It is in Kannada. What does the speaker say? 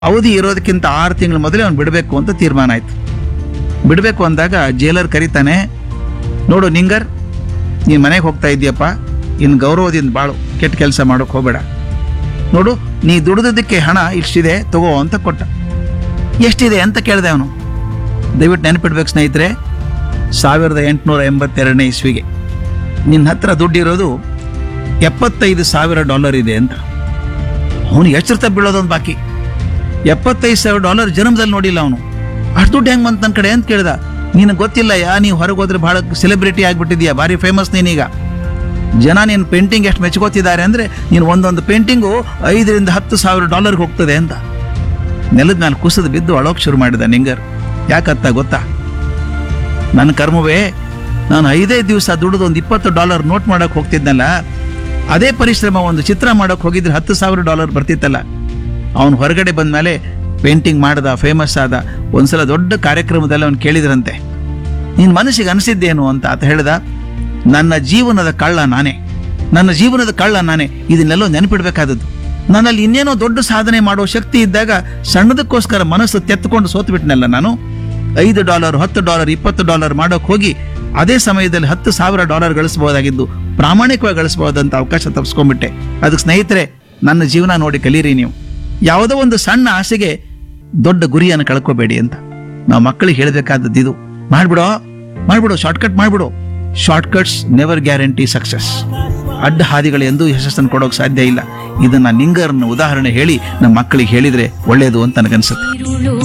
ಅವಧಿ ಇರೋದಕ್ಕಿಂತ ಆರು ತಿಂಗಳ ಮೊದಲೇ ಅವ್ನು ಬಿಡಬೇಕು ಅಂತ ತೀರ್ಮಾನ ಆಯ್ತು ಬಿಡಬೇಕು ಅಂದಾಗ ಜೈಲರ್ ಕರೀತಾನೆ ನೋಡು ನಿಂಗರ್ ನೀನು ಮನೆಗೆ ಹೋಗ್ತಾ ಇದೆಯಪ್ಪ ಇನ್ನು ಗೌರವದಿಂದ ಬಾಳು ಕೆಟ್ಟ ಕೆಲಸ ಮಾಡೋಕೆ ಹೋಗಬೇಡ ನೋಡು ನೀ ದುಡಿದಕ್ಕೆ ಹಣ ಇಷ್ಟಿದೆ ತಗೋ ಅಂತ ಕೊಟ್ಟ ಎಷ್ಟಿದೆ ಅಂತ ಕೇಳಿದೆ ಅವನು ದಯವಿಟ್ಟು ನೆನಪಿಡ್ಬೇಕು ಸ್ನೇಹಿತರೆ ಸಾವಿರದ ಎಂಟುನೂರ ಎಂಬತ್ತೆರಡನೇ ಇಸ್ವಿಗೆ ನಿನ್ನ ಹತ್ರ ದುಡ್ಡಿರೋದು ಎಪ್ಪತ್ತೈದು ಸಾವಿರ ಡಾಲರ್ ಇದೆ ಅಂತ ಅವನು ಎಚ್ಚರಿತ ಬೀಳೋದೊಂದು ಬಾಕಿ ಎಪ್ಪತ್ತೈದು ಸಾವಿರ ಡಾಲರ್ ಜನ್ಮದಲ್ಲಿ ನೋಡಿಲ್ಲ ಅವನು ಅಷ್ಟು ದುಡ್ಡು ಹೆಂಗ್ ಬಂತ ನನ್ನ ಕಡೆ ಅಂತ ಕೇಳ್ದ ನಿನಗೆ ಗೊತ್ತಿಲ್ಲ ಯಾ ನೀವು ಹೊರಗೆ ಹೋದ್ರೆ ಬಹಳ ಸೆಲೆಬ್ರಿಟಿ ಆಗ್ಬಿಟ್ಟಿದ್ಯಾ ಭಾರಿ ಫೇಮಸ್ ನೀನೀಗ ಜನ ನಿನ್ನ ಪೇಂಟಿಂಗ್ ಎಷ್ಟು ಮೆಚ್ಕೋತಿದ್ದಾರೆ ಅಂದ್ರೆ ನೀನು ಒಂದೊಂದು ಪೇಂಟಿಂಗು ಐದರಿಂದ ಹತ್ತು ಸಾವಿರ ಡಾಲರ್ಗೆ ಹೋಗ್ತದೆ ಅಂತ ನೆಲದ ಮೇಲೆ ಕುಸಿದು ಬಿದ್ದು ಅಳೋಕ್ ಶುರು ಮಾಡಿದ ನಿಂಗರ್ ಯಾಕತ್ತ ಗೊತ್ತಾ ನನ್ನ ಕರ್ಮವೇ ನಾನು ಐದೇ ದಿವಸ ದುಡಿದು ಒಂದು ಇಪ್ಪತ್ತು ಡಾಲರ್ ನೋಟ್ ಮಾಡಕ್ ಹೋಗ್ತಿದ್ನಲ್ಲ ಅದೇ ಪರಿಶ್ರಮ ಒಂದು ಚಿತ್ರ ಮಾಡಕ್ ಹೋಗಿದ್ರೆ ಹತ್ತು ಸಾವಿರ ಡಾಲರ್ ಬರ್ತಿತ್ತಲ್ಲ ಅವನು ಹೊರಗಡೆ ಬಂದ್ಮೇಲೆ ಪೇಂಟಿಂಗ್ ಮಾಡ್ದ ಫೇಮಸ್ ಆದ ಒಂದ್ಸಲ ದೊಡ್ಡ ಕಾರ್ಯಕ್ರಮದಲ್ಲಿ ಅವನು ಕೇಳಿದ್ರಂತೆ ನಿನ್ ಮನಸ್ಸಿಗೆ ಅನಿಸಿದ್ದೇನು ಅಂತ ಆತ ಹೇಳ್ದ ನನ್ನ ಜೀವನದ ಕಳ್ಳ ನಾನೇ ನನ್ನ ಜೀವನದ ಕಳ್ಳ ನಾನೇ ಇದನ್ನೆಲ್ಲೋ ನೆನಪಿಡ್ಬೇಕಾದದ್ದು ನನ್ನಲ್ಲಿ ಇನ್ನೇನೋ ದೊಡ್ಡ ಸಾಧನೆ ಮಾಡೋ ಶಕ್ತಿ ಇದ್ದಾಗ ಸಣ್ಣದಕ್ಕೋಸ್ಕರ ಮನಸ್ಸು ತೆತ್ತುಕೊಂಡು ಸೋತು ಬಿಟ್ನಲ್ಲ ನಾನು ಐದು ಡಾಲರ್ ಹತ್ತು ಡಾಲರ್ ಇಪ್ಪತ್ತು ಡಾಲರ್ ಮಾಡೋಕ್ ಹೋಗಿ ಅದೇ ಸಮಯದಲ್ಲಿ ಹತ್ತು ಸಾವಿರ ಡಾಲರ್ ಗಳಿಸಬಹುದಾಗಿದ್ದು ಪ್ರಾಮಾಣಿಕವಾಗಿ ಗಳಿಸಬಹುದಂತ ಅವಕಾಶ ತಪ್ಪಿಸ್ಕೊಂಡ್ಬಿಟ್ಟೆ ಅದಕ್ಕೆ ಸ್ನೇಹಿತರೆ ನನ್ನ ಜೀವನ ನೋಡಿ ಕಲೀರಿ ನೀವು ಯಾವುದೋ ಒಂದು ಸಣ್ಣ ಆಸೆಗೆ ದೊಡ್ಡ ಗುರಿಯನ್ನು ಕಳ್ಕೋಬೇಡಿ ಅಂತ ನಾವು ಮಕ್ಕಳಿಗೆ ಹೇಳಬೇಕಾದದ್ದು ಇದು ಮಾಡ್ಬಿಡೋ ಮಾಡ್ಬಿಡು ಶಾರ್ಟ್ಕಟ್ ಮಾಡ್ಬಿಡು ಶಾರ್ಟ್ಕಟ್ಸ್ ನೆವರ್ ಗ್ಯಾರಂಟಿ ಸಕ್ಸಸ್ ಅಡ್ಡ ಹಾದಿಗಳು ಎಂದೂ ಯಶಸ್ಸನ್ನು ಕೊಡೋಕೆ ಸಾಧ್ಯ ಇಲ್ಲ ಇದನ್ನ ನಿಂಗರ್ನ ಉದಾಹರಣೆ ಹೇಳಿ ನಮ್ಮ ಮಕ್ಕಳಿಗೆ ಹೇಳಿದ್ರೆ ಒಳ್ಳೆಯದು ಅಂತ ನನಗನ್ಸುತ್ತೆ ഇരുളു